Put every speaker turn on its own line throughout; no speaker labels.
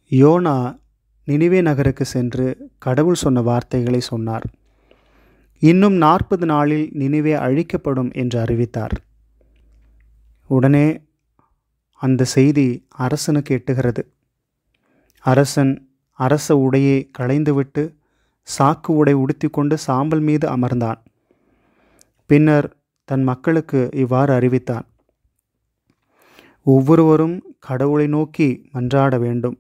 YONO Nineveh நகருக்கு சென்று கடவுள் சொன்ன வார்த்தைகளை சொன்னார் இன்னும் நாற்பது நாளில் நினிவே அழிக்கப்படும் என்று அறிவித்தார் உடனே அந்த செய்தி அரசனுக்கு எட்டுகிறது அரசன் அரச உடையை களைந்துவிட்டு சாக்கு உடை உடுத்திக்கொண்டு சாம்பல் மீது அமர்ந்தான் பின்னர் தன் மக்களுக்கு இவ்வாறு அறிவித்தான் ஒவ்வொருவரும் கடவுளை நோக்கி மன்றாட வேண்டும்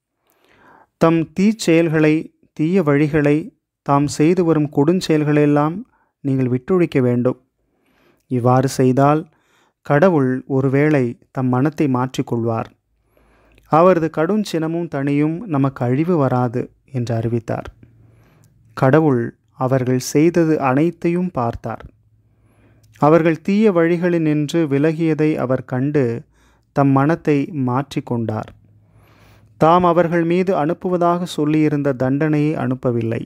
தம் தீச்செயல்களை தீய வழிகளை தாம் செய்து வரும் கொடுஞ்செயல்களெல்லாம் நீங்கள் விட்டொழிக்க வேண்டும் இவ்வாறு செய்தால் கடவுள் ஒருவேளை தம் மனத்தை மாற்றிக்கொள்வார் அவரது கடும் சினமும் தனியும் நமக்கு அழிவு வராது என்று அறிவித்தார் கடவுள் அவர்கள் செய்தது அனைத்தையும் பார்த்தார் அவர்கள் தீய வழிகளில் நின்று விலகியதை அவர் கண்டு தம் மனத்தை மாற்றிக்கொண்டார் தாம் அவர்கள் மீது அனுப்புவதாக சொல்லியிருந்த தண்டனையை அனுப்பவில்லை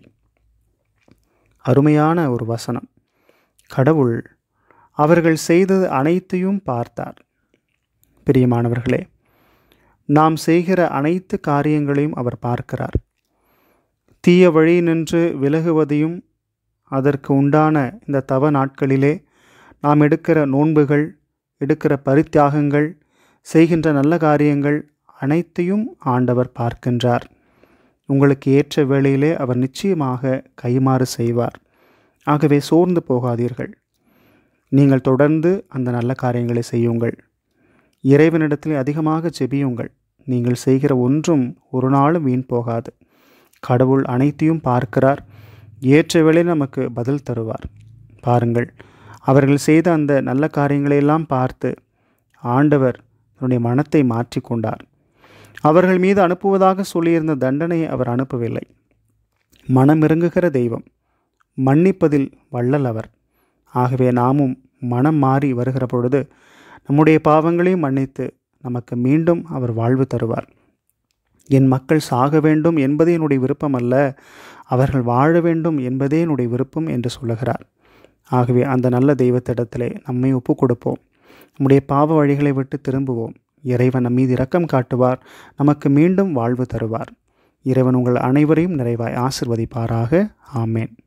அருமையான ஒரு வசனம் கடவுள் அவர்கள் செய்தது அனைத்தையும் பார்த்தார் பிரியமானவர்களே நாம் செய்கிற அனைத்து காரியங்களையும் அவர் பார்க்கிறார் தீய வழி நின்று விலகுவதையும் அதற்கு உண்டான இந்த தவ நாட்களிலே நாம் எடுக்கிற நோன்புகள் எடுக்கிற பரித்தியாகங்கள் செய்கின்ற நல்ல காரியங்கள் அனைத்தையும் ஆண்டவர் பார்க்கின்றார் உங்களுக்கு ஏற்ற வேளையிலே அவர் நிச்சயமாக கைமாறு செய்வார் ஆகவே சோர்ந்து போகாதீர்கள் நீங்கள் தொடர்ந்து அந்த நல்ல காரியங்களை செய்யுங்கள் இறைவனிடத்தில் அதிகமாக செபியுங்கள் நீங்கள் செய்கிற ஒன்றும் ஒரு நாளும் வீண் போகாது கடவுள் அனைத்தையும் பார்க்கிறார் ஏற்ற வேளை நமக்கு பதில் தருவார் பாருங்கள் அவர்கள் செய்த அந்த நல்ல காரியங்களையெல்லாம் பார்த்து ஆண்டவர் தன்னுடைய மனத்தை மாற்றிக்கொண்டார் அவர்கள் மீது அனுப்புவதாக சொல்லியிருந்த தண்டனையை அவர் அனுப்பவில்லை மனமிறங்குகிற தெய்வம் மன்னிப்பதில் வள்ளல் அவர் ஆகவே நாமும் மனம் மாறி வருகிற பொழுது நம்முடைய பாவங்களையும் மன்னித்து நமக்கு மீண்டும் அவர் வாழ்வு தருவார் என் மக்கள் சாக வேண்டும் என்பதே என்னுடைய விருப்பம் அல்ல அவர்கள் வாழ வேண்டும் என்பதே என்னுடைய விருப்பம் என்று சொல்லுகிறார் ஆகவே அந்த நல்ல தெய்வத்திடத்திலே நம்மை ஒப்பு கொடுப்போம் நம்முடைய பாவ வழிகளை விட்டு திரும்புவோம் இறைவன் நம் மீது இரக்கம் காட்டுவார் நமக்கு மீண்டும் வாழ்வு தருவார் இறைவன் உங்கள் அனைவரையும் நிறைவாய் ஆசிர்வதிப்பாராக ஆமேன்